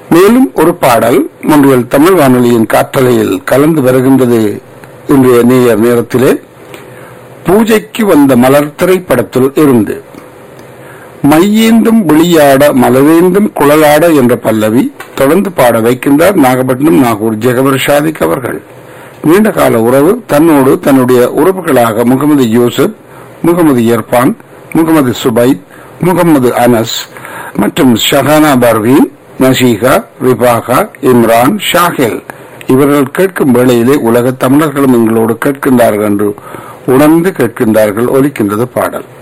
மேலும் ஒரு பாடல் முன்றியல் தமிழ் வானொலியின் காற்றலையில் கலந்து வருகின்றது இன்றைய நேயர் நேரத்திலே பூஜைக்கு வந்த மலர் திரைப்படத்தில் இருந்து மையேந்தும் விளியாட மலவேந்தும் குழலாட என்ற பல்லவி தொடர்ந்து பாட வைக்கின்றார் நாகப்பட்டினம் நாகூர் ஜெகவர் ஷாதிக் அவர்கள் நீண்ட கால உறவு தன்னோடு தன்னுடைய உறவுகளாக முகமது யூசுப் முகமது இர்பான் முகமது சுபைத் முகமது அனஸ் மற்றும் ஷஹானா பர்வீன் நஷீகா ரிபாகா இம்ரான் ஷாஹில் இவர்கள் கேட்கும் வேளையிலே உலக தமிழர்களும் எங்களோடு கேட்கின்றார்கள் என்று உணர்ந்து கேட்கின்றார்கள் ஒலிக்கின்றது பாடல்